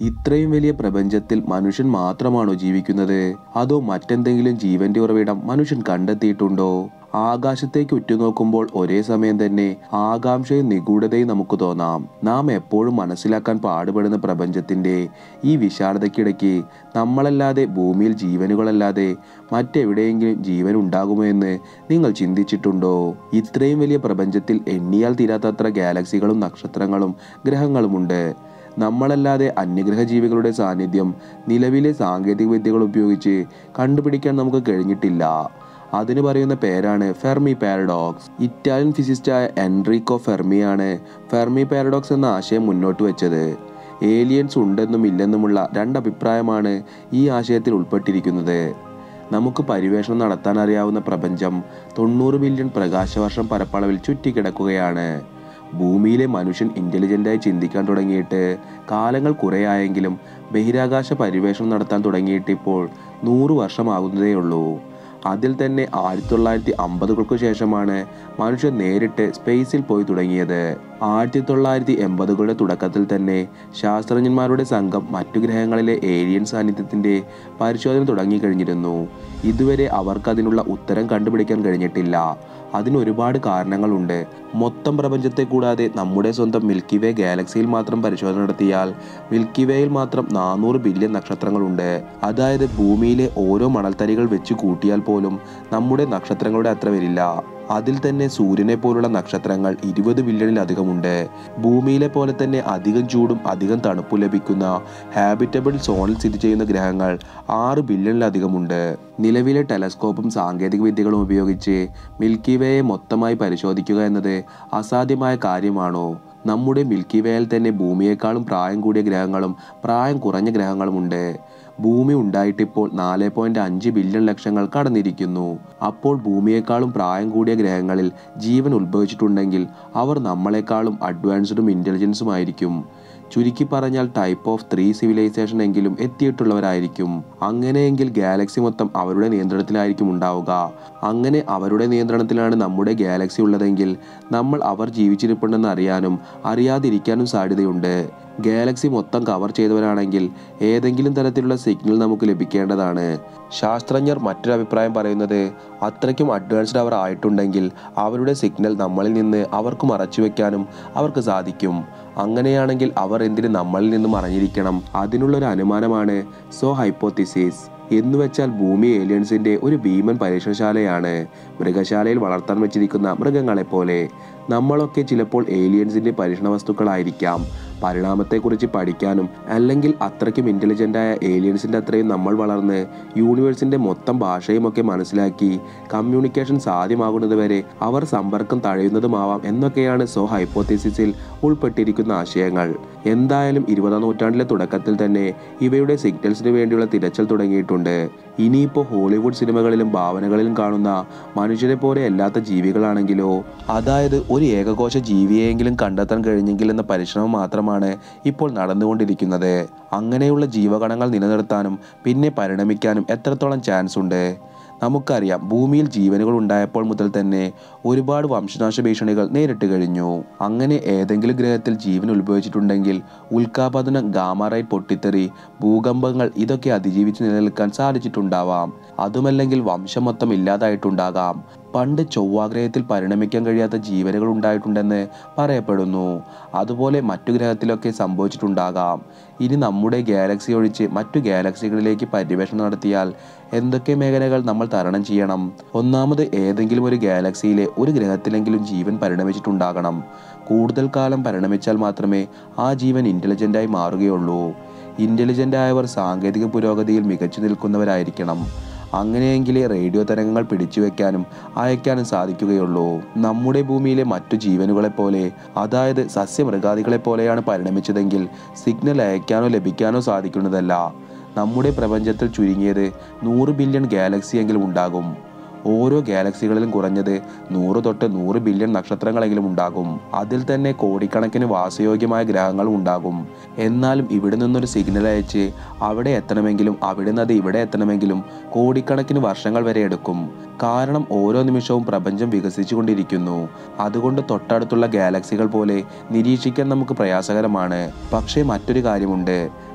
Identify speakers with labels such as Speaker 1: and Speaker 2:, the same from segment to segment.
Speaker 1: ഇത്രയും വലിയ പ്രപഞ്ചത്തിൽ മനുഷ്യൻ മാത്രമാണോ ജീവിക്കുന്നത് അതോ മറ്റെന്തെങ്കിലും ജീവന്റെ ഉറവിടം മനുഷ്യൻ കണ്ടെത്തിയിട്ടുണ്ടോ ആകാശത്തേക്ക് ഉറ്റുനോക്കുമ്പോൾ ഒരേ സമയം തന്നെ ആകാംക്ഷയും നിഗൂഢതയും നമുക്ക് തോന്നാം നാം എപ്പോഴും മനസ്സിലാക്കാൻ പാടുപെടുന്ന പ്രപഞ്ചത്തിന്റെ ഈ വിശാലതയ്ക്കിടയ്ക്ക് നമ്മളല്ലാതെ ഭൂമിയിൽ ജീവനുകളല്ലാതെ മറ്റെവിടെയെങ്കിലും ജീവൻ ഉണ്ടാകുമോ എന്ന് നിങ്ങൾ ചിന്തിച്ചിട്ടുണ്ടോ ഇത്രയും വലിയ പ്രപഞ്ചത്തിൽ എണ്ണിയാൽ തീരാത്തത്ര ഗാലക്സികളും നക്ഷത്രങ്ങളും ഗ്രഹങ്ങളുമുണ്ട് നമ്മളല്ലാതെ അന്യഗ്രഹ ജീവികളുടെ സാന്നിധ്യം നിലവിലെ സാങ്കേതിക വിദ്യകൾ ഉപയോഗിച്ച് കണ്ടുപിടിക്കാൻ നമുക്ക് കഴിഞ്ഞിട്ടില്ല അതിന് പറയുന്ന പേരാണ് ഫെർമി പാരഡോക്സ് ഇറ്റാലിയൻ ഫിസിസ്റ്റായ എൻറിക്കോ ഫെർമിയാണ് ഫെർമി പാരഡോക്സ് എന്ന ആശയം മുന്നോട്ട് വെച്ചത് ഏലിയൻസ് ഉണ്ടെന്നും ഇല്ലെന്നുമുള്ള രണ്ടഭിപ്രായമാണ് ഈ ആശയത്തിൽ ഉൾപ്പെട്ടിരിക്കുന്നത് നമുക്ക് പരിവേഷണം നടത്താൻ അറിയാവുന്ന പ്രപഞ്ചം തൊണ്ണൂറ് ബില്യൺ പ്രകാശവർഷം പരപ്പളവിൽ ചുറ്റിക്കിടക്കുകയാണ് ഭൂമിയിലെ മനുഷ്യൻ ഇൻ്റലിജൻ്റായി ചിന്തിക്കാൻ തുടങ്ങിയിട്ട് കാലങ്ങൾ കുറേയായെങ്കിലും ബഹിരാകാശ പരിവേഷണം നടത്താൻ തുടങ്ങിയിട്ട് ഇപ്പോൾ നൂറ് വർഷമാകുന്നതേയുള്ളൂ അതിൽ തന്നെ ആയിരത്തി തൊള്ളായിരത്തി അമ്പതുകൾക്ക് ശേഷമാണ് മനുഷ്യൻ നേരിട്ട് സ്പേസിൽ പോയി തുടങ്ങിയത് ആയിരത്തി തൊള്ളായിരത്തി എൺപതുകളുടെ തുടക്കത്തിൽ തന്നെ ശാസ്ത്രജ്ഞന്മാരുടെ സംഘം മറ്റു ഗ്രഹങ്ങളിലെ ഏലിയൻ സാന്നിധ്യത്തിന്റെ പരിശോധന തുടങ്ങിക്കഴിഞ്ഞിരുന്നു ഇതുവരെ അവർക്ക് അതിനുള്ള ഉത്തരം കണ്ടുപിടിക്കാൻ കഴിഞ്ഞിട്ടില്ല അതിന് ഒരുപാട് കാരണങ്ങളുണ്ട് മൊത്തം പ്രപഞ്ചത്തെ കൂടാതെ നമ്മുടെ സ്വന്തം മിൽക്കി വേ ഗാലക്സിയിൽ മാത്രം പരിശോധന നടത്തിയാൽ മിൽക്കി വേയിൽ മാത്രം നാനൂറ് ബില്യൺ നക്ഷത്രങ്ങളുണ്ട് അതായത് ഭൂമിയിലെ ഓരോ മണൽത്തരികൾ വെച്ച് കൂട്ടിയാൽ പോലും നമ്മുടെ നക്ഷത്രങ്ങളുടെ അത്ര വരില്ല അതിൽ തന്നെ സൂര്യനെ പോലുള്ള നക്ഷത്രങ്ങൾ ഇരുപത് ബില്യണിലധികമുണ്ട് ഭൂമിയിലെ പോലെ തന്നെ അധികം ചൂടും അധികം തണുപ്പും ലഭിക്കുന്ന ഹാബിറ്റബിൾ സോണിൽ സ്ഥിതി ചെയ്യുന്ന ഗ്രഹങ്ങൾ ആറ് ബില്യണിലധികമുണ്ട് നിലവിലെ ടെലസ്കോപ്പും സാങ്കേതിക വിദ്യകളും ഉപയോഗിച്ച് മിൽക്കി വേയെ മൊത്തമായി പരിശോധിക്കുക എന്നത് അസാധ്യമായ കാര്യമാണോ നമ്മുടെ മിൽക്കി വേയിൽ തന്നെ ഭൂമിയേക്കാളും പ്രായം കൂടിയ ഗ്രഹങ്ങളും പ്രായം കുറഞ്ഞ ഗ്രഹങ്ങളുമുണ്ട് ഭൂമി ഉണ്ടായിട്ടിപ്പോൾ നാല് പോയിന്റ് അഞ്ച് ബില്യൺ ലക്ഷങ്ങൾ കടന്നിരിക്കുന്നു അപ്പോൾ ഭൂമിയേക്കാളും പ്രായം കൂടിയ ഗ്രഹങ്ങളിൽ ജീവൻ ഉത്ഭവിച്ചിട്ടുണ്ടെങ്കിൽ അവർ നമ്മളെക്കാളും അഡ്വാൻസ്ഡും ഇൻ്റലിജൻസുമായിരിക്കും ചുരുക്കി പറഞ്ഞാൽ ടൈപ്പ് ഓഫ് ത്രീ സിവിലൈസേഷൻ എങ്കിലും എത്തിയിട്ടുള്ളവരായിരിക്കും അങ്ങനെയെങ്കിൽ ഗാലക്സി മൊത്തം അവരുടെ നിയന്ത്രണത്തിലായിരിക്കും ഉണ്ടാവുക അങ്ങനെ അവരുടെ നിയന്ത്രണത്തിലാണ് നമ്മുടെ ഗാലക്സി ഉള്ളതെങ്കിൽ നമ്മൾ അവർ ജീവിച്ചിരിപ്പുണ്ടെന്ന് അറിയാനും അറിയാതിരിക്കാനും സാധ്യതയുണ്ട് ഗാലക്സി മൊത്തം കവർ ചെയ്തവരാണെങ്കിൽ ഏതെങ്കിലും തരത്തിലുള്ള സിഗ്നൽ നമുക്ക് ലഭിക്കേണ്ടതാണ് ശാസ്ത്രജ്ഞർ മറ്റൊരു അഭിപ്രായം പറയുന്നത് അത്രയ്ക്കും അഡ്വാൻസ്ഡ് അവർ ആയിട്ടുണ്ടെങ്കിൽ അവരുടെ സിഗ്നൽ നമ്മളിൽ നിന്ന് അവർക്ക് മറച്ചുവെക്കാനും അവർക്ക് സാധിക്കും അങ്ങനെയാണെങ്കിൽ അവർ എന്തിന് നമ്മളിൽ നിന്നും അറിഞ്ഞിരിക്കണം അതിനുള്ളൊരു അനുമാനമാണ് സോ ഹൈപ്പോത്തിസിസ് എന്ന് വെച്ചാൽ ഭൂമി ഏലിയൻസിന്റെ ഒരു ഭീമൻ പരീക്ഷണശാലയാണ് മൃഗശാലയിൽ വളർത്താൻ വെച്ചിരിക്കുന്ന മൃഗങ്ങളെപ്പോലെ നമ്മളൊക്കെ ചിലപ്പോൾ ഏലിയൻസിന്റെ പരീക്ഷണ വസ്തുക്കളായിരിക്കാം പരിണാമത്തെക്കുറിച്ച് പഠിക്കാനും അല്ലെങ്കിൽ അത്രയ്ക്കും ഇൻ്റലിജൻ്റായ ഏലിയൻസിൻ്റെ അത്രയും നമ്മൾ വളർന്ന് യൂണിവേഴ്സിൻ്റെ മൊത്തം ഭാഷയും ഒക്കെ മനസ്സിലാക്കി കമ്മ്യൂണിക്കേഷൻ സാധ്യമാകുന്നത് വരെ അവർ സമ്പർക്കം തഴയുന്നതുമാവാം എന്നൊക്കെയാണ് സോ ഹൈപ്പോത്തിസിസിൽ ഉൾപ്പെട്ടിരിക്കുന്ന ആശയങ്ങൾ എന്തായാലും ഇരുപതാം നൂറ്റാണ്ടിലെ തുടക്കത്തിൽ തന്നെ ഇവയുടെ സിഗ്നൽസിന് വേണ്ടിയുള്ള തിരച്ചിൽ തുടങ്ങിയിട്ടുണ്ട് ഇനിയിപ്പോൾ ഹോളിവുഡ് സിനിമകളിലും ഭാവനകളിലും കാണുന്ന മനുഷ്യരെ പോലെ അല്ലാത്ത ജീവികളാണെങ്കിലോ അതായത് ഒരു ഏകകോശ ജീവിയെങ്കിലും കണ്ടെത്താൻ കഴിഞ്ഞെങ്കിൽ എന്ന പരിശ്രമം മാത്രമാണ് ഇപ്പോൾ നടന്നുകൊണ്ടിരിക്കുന്നത് അങ്ങനെയുള്ള ജീവകണങ്ങൾ നിലനിർത്താനും പിന്നെ പരിണമിക്കാനും എത്രത്തോളം ചാൻസ് ഉണ്ട് നമുക്കറിയാം ഭൂമിയിൽ ജീവനുകൾ ഉണ്ടായപ്പോൾ മുതൽ തന്നെ ഒരുപാട് വംശനാശ ഭീഷണികൾ നേരിട്ട് കഴിഞ്ഞു അങ്ങനെ ഏതെങ്കിലും ഗ്രഹത്തിൽ ജീവൻ ഉത്ഭവിച്ചിട്ടുണ്ടെങ്കിൽ ഉൽക്കാപതനം ഗാമറൈറ്റ് പൊട്ടിത്തെറി ഭൂകമ്പങ്ങൾ ഇതൊക്കെ അതിജീവിച്ച് നിലനിൽക്കാൻ സാധിച്ചിട്ടുണ്ടാവാം അതുമല്ലെങ്കിൽ വംശം മൊത്തം ഇല്ലാതായിട്ടുണ്ടാകാം പണ്ട് ചൊവ്വാഗ്രഹത്തിൽ പരിണമിക്കാൻ കഴിയാത്ത ജീവനുകൾ ഉണ്ടായിട്ടുണ്ടെന്ന് പറയപ്പെടുന്നു അതുപോലെ മറ്റു ഗ്രഹത്തിലൊക്കെ സംഭവിച്ചിട്ടുണ്ടാകാം ഇനി നമ്മുടെ ഗാലക്സി ഒഴിച്ച് മറ്റു ഗാലക്സികളിലേക്ക് പര്യവേഷണം നടത്തിയാൽ എന്തൊക്കെ മേഖലകൾ നമ്മൾ തരണം ചെയ്യണം ഒന്നാമത് ഏതെങ്കിലും ഒരു ഗാലക്സിയിലെ ഒരു ഗ്രഹത്തിലെങ്കിലും ജീവൻ പരിണമിച്ചിട്ടുണ്ടാകണം കൂടുതൽ കാലം പരിണമിച്ചാൽ മാത്രമേ ആ ജീവൻ ഇൻ്റലിജൻ്റായി മാറുകയുള്ളൂ ഇൻ്റലിജൻ്റ് ആയവർ സാങ്കേതിക പുരോഗതിയിൽ മികച്ചു നിൽക്കുന്നവരായിരിക്കണം അങ്ങനെയെങ്കിലേ റേഡിയോ തരംഗങ്ങൾ പിടിച്ചു വെക്കാനും അയക്കാനും സാധിക്കുകയുള്ളൂ നമ്മുടെ ഭൂമിയിലെ മറ്റു ജീവനുകളെ പോലെ അതായത് സസ്യമൃഗാദികളെ പോലെയാണ് പരിണമിച്ചതെങ്കിൽ സിഗ്നൽ അയക്കാനോ ലഭിക്കാനോ സാധിക്കുന്നതല്ല നമ്മുടെ പ്രപഞ്ചത്തിൽ ചുരുങ്ങിയത് നൂറ് ബില്യൺ ഗാലക്സിയെങ്കിലും ഉണ്ടാകും ഓരോ ഗാലക്സികളിലും കുറഞ്ഞത് നൂറ് തൊട്ട് നൂറ് ബില്യൺ നക്ഷത്രങ്ങളെങ്കിലും ഉണ്ടാകും അതിൽ തന്നെ കോടിക്കണക്കിന് വാസയോഗ്യമായ ഗ്രഹങ്ങളും ഉണ്ടാകും എന്നാലും ഇവിടെ നിന്നൊരു സിഗ്നൽ അയച്ച് അവിടെ എത്തണമെങ്കിലും അവിടെ നിന്ന് അത് ഇവിടെ എത്തണമെങ്കിലും കോടിക്കണക്കിന് വർഷങ്ങൾ വരെ എടുക്കും കാരണം ഓരോ നിമിഷവും പ്രപഞ്ചം വികസിച്ചു കൊണ്ടിരിക്കുന്നു അതുകൊണ്ട് തൊട്ടടുത്തുള്ള ഗാലക്സികൾ പോലെ നിരീക്ഷിക്കാൻ നമുക്ക് പ്രയാസകരമാണ് പക്ഷേ മറ്റൊരു കാര്യമുണ്ട്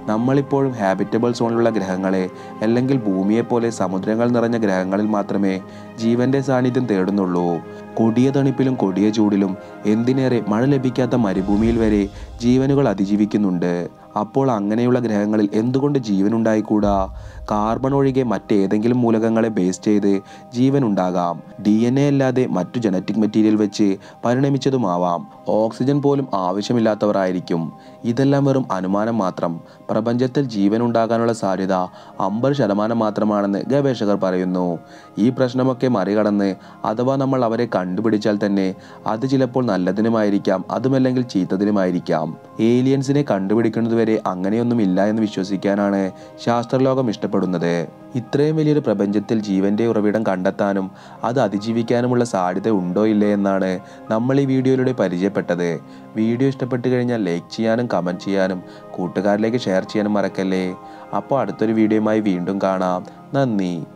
Speaker 1: നമ്മളിപ്പോഴും ഹാബിറ്റബിൾ സോണിലുള്ള ഗ്രഹങ്ങളെ അല്ലെങ്കിൽ ഭൂമിയെപ്പോലെ സമുദ്രങ്ങൾ നിറഞ്ഞ ഗ്രഹങ്ങളിൽ മാത്രമേ ജീവന്റെ സാന്നിധ്യം തേടുന്നുള്ളൂ കൊടിയ തണുപ്പിലും കൊടിയ ചൂടിലും എന്തിനേറെ മഴ ലഭിക്കാത്ത മരുഭൂമിയിൽ വരെ ജീവനുകൾ അതിജീവിക്കുന്നുണ്ട് അപ്പോൾ അങ്ങനെയുള്ള ഗ്രഹങ്ങളിൽ എന്തുകൊണ്ട് ജീവൻ ഉണ്ടായിക്കൂടാ കാർബൺ ഒഴികെ മറ്റേതെങ്കിലും മൂലകങ്ങളെ ബേസ് ചെയ്ത് ജീവൻ ഉണ്ടാകാം ഡി എൻ എ അല്ലാതെ മറ്റു ജനറ്റിക് മെറ്റീരിയൽ വെച്ച് പരിണമിച്ചതുമാവാം ഓക്സിജൻ പോലും ആവശ്യമില്ലാത്തവരായിരിക്കും ഇതെല്ലാം വെറും അനുമാനം മാത്രം പ്രപഞ്ചത്തിൽ ജീവൻ ഉണ്ടാകാനുള്ള സാധ്യത അമ്പത് ശതമാനം മാത്രമാണെന്ന് ഗവേഷകർ പറയുന്നു ഈ പ്രശ്നമൊക്കെ മറികടന്ന് അഥവാ നമ്മൾ അവരെ കണ്ടുപിടിച്ചാൽ തന്നെ അത് ചിലപ്പോൾ നല്ലതിനുമായിരിക്കാം അതുമല്ലെങ്കിൽ ചീത്തതിനുമായിരിക്കാം ഏലിയൻസിനെ കണ്ടുപിടിക്കുന്നതുവരെ അങ്ങനെയൊന്നും ഇല്ല എന്ന് വിശ്വസിക്കാനാണ് ശാസ്ത്രലോകം ഇഷ്ടപ്പെടുന്നത് ഇത്രയും വലിയൊരു പ്രപഞ്ചത്തിൽ ജീവന്റെ ഉറവിടം കണ്ടെത്താനും അത് അതിജീവിക്കാനുമുള്ള സാധ്യത ഉണ്ടോ ഇല്ലേ എന്നാണ് നമ്മൾ ഈ വീഡിയോയിലൂടെ പരിചയപ്പെട്ടത് വീഡിയോ ഇഷ്ടപ്പെട്ട് കഴിഞ്ഞാൽ ലൈക്ക് ചെയ്യാനും കമൻറ്റ് ചെയ്യാനും കൂട്ടുകാരിലേക്ക് ഷെയർ ചെയ്യാനും മറക്കല്ലേ അപ്പോൾ അടുത്തൊരു വീഡിയോയുമായി വീണ്ടും കാണാം നന്ദി